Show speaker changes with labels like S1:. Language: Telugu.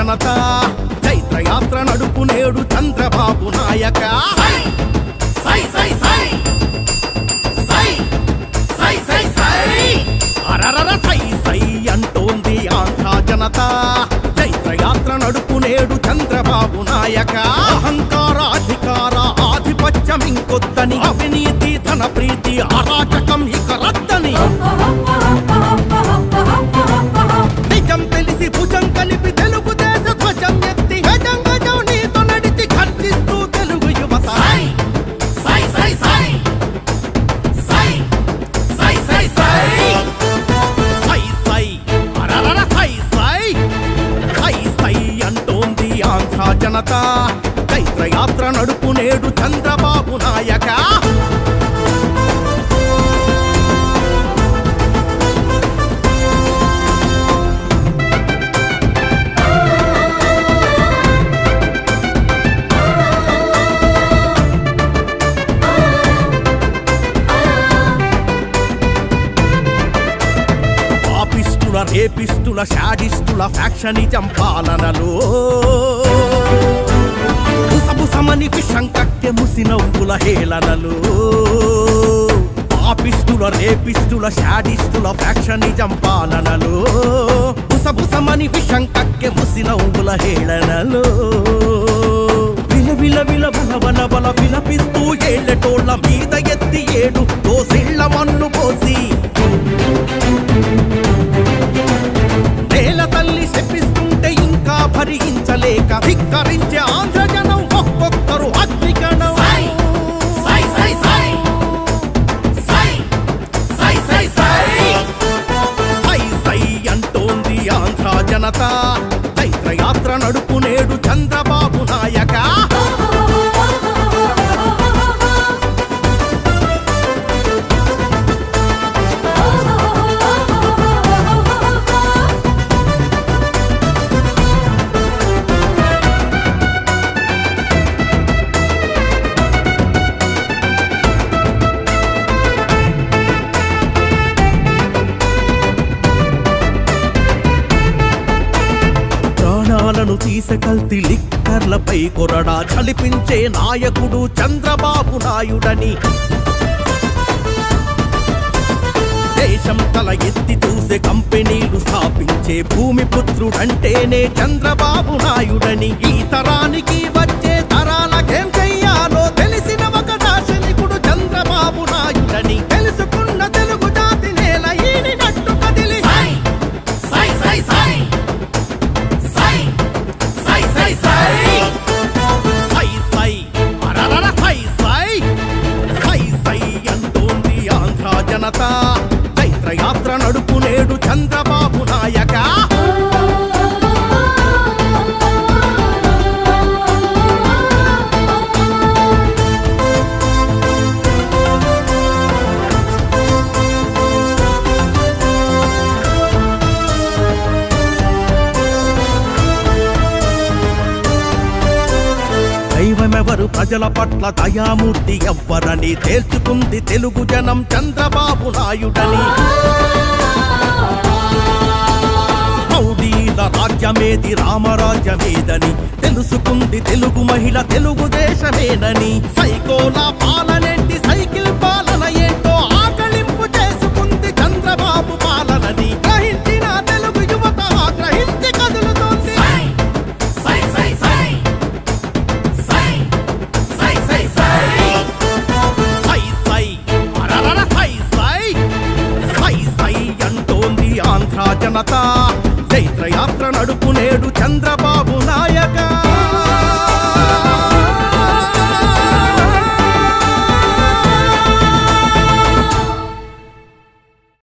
S1: జనత చైత్రయాత్ర నడుపు నేడు చంద్రబాబు నాయక
S2: సై సై సై సై సై సై సై సై
S1: అరరర సై సై అంటోంది ఆంధ్ర జనత చైత్రయాత్ర నడుపు నేడు చంద్రబాబు నాయక అహంకార అధికార ఆధిపత్యం ఇంకొద్దని అవినీతి ధన ప్రీతి అరాచకం ఇక రద్దని నిజం తెలిసి భుజం కలిపి తెలుగు దేశ ధ్వజం ఎత్తి గజం గజం నీతో నడిచి ఖర్చిస్తూ తెలుగు యువత
S2: సై సై సై సై సై సై సై సై
S1: సై సై అరరర సై సై సై సై అంటోంది ఆంధ్ర జనత చైత్రయాత్ర నడుపు నేడు చంద్రబాబు నాయక పాపిస్తుల రేపిస్తుల షాడిస్టుల ఫ్యాక్షనిజం పాలనలో బుసబుసమని విషం కక్కె ముసి నవ్వుల హేళనలు పాపిస్తుల రేపిస్తుల షాడిస్టుల ఫ్యాక్షనిజం పాలనలు బుసబుసమని విషం కక్కె ముసి నవ్వుల హేళనలు విల విల విల బల బల బల విలపిస్తూ ఏళ్ళటోళ్ళ మీద ఎత్తి ఏడు దోసిళ్ళ మన్ను పోసి నేల తల్లి శపిస్తుంటే ఇంకా భరించలేక ధిక్కరించే ఆంధ్ర జనం ఒక్కొక్కరు అగ్నికణం
S2: సై సై సై సై సై సై సై సై
S1: సై సై అంటోంది ఆంధ్ర జనత చైత్రయాత్ర నడుపు నేడు చంద్రబాబు నాయక ప్రాణాలను తీసకల్తి లిక్కర్లపై కొరడా చలిపించే నాయకుడు చంద్రబాబు నాయుడని దేశం తల ఎత్తి చూసే కంపెనీలు స్థాపించే భూమి పుత్రుడంటేనే చంద్రబాబు నాయుడని ఈ తరానికి వచ్చే తరాలకేం చెయ్యాలో తెలిసిన ఒక దార్శనికుడు చంద్రబాబు నాయుడని తెలుసుకున్న తెలుగు జాతి నేల ఈనినట్టు కదిలి
S2: సై సై సై సై సై సై సై సై
S1: సై సై అరరర సై సై సై సై అంటోంది ఆంధ్ర జనత చైత్రయాత్ర నడుపు నేడు చంద్రబాబు నాయక దైవమెవరు ప్రజల పట్ల దయామూర్తి ఎవ్వరని తేల్చుకుంది తెలుగు జనం చంద్రబాబు నాయుడని రౌడీల రాజ్యమేది రామరాజ్యమేదని తెలుసుకుంది తెలుగు మహిళ తెలుగుదేశమేనని సైకోల పాలనేంటి సైకిల్ పాలన ఏంటో ఆకలింపు చేసుకుంది చంద్రబాబు పాలనని గ్రహించిన తెలుగు యువత గ్రహించి కదులుతోంది
S2: సై సై సై సై సై సై సై సై
S1: సై సై అరరర సై సై సై సై అంటోంది ఆంధ్ర జనత చైత్రయాత్ర నడుపు నేడు చంద్రబాబు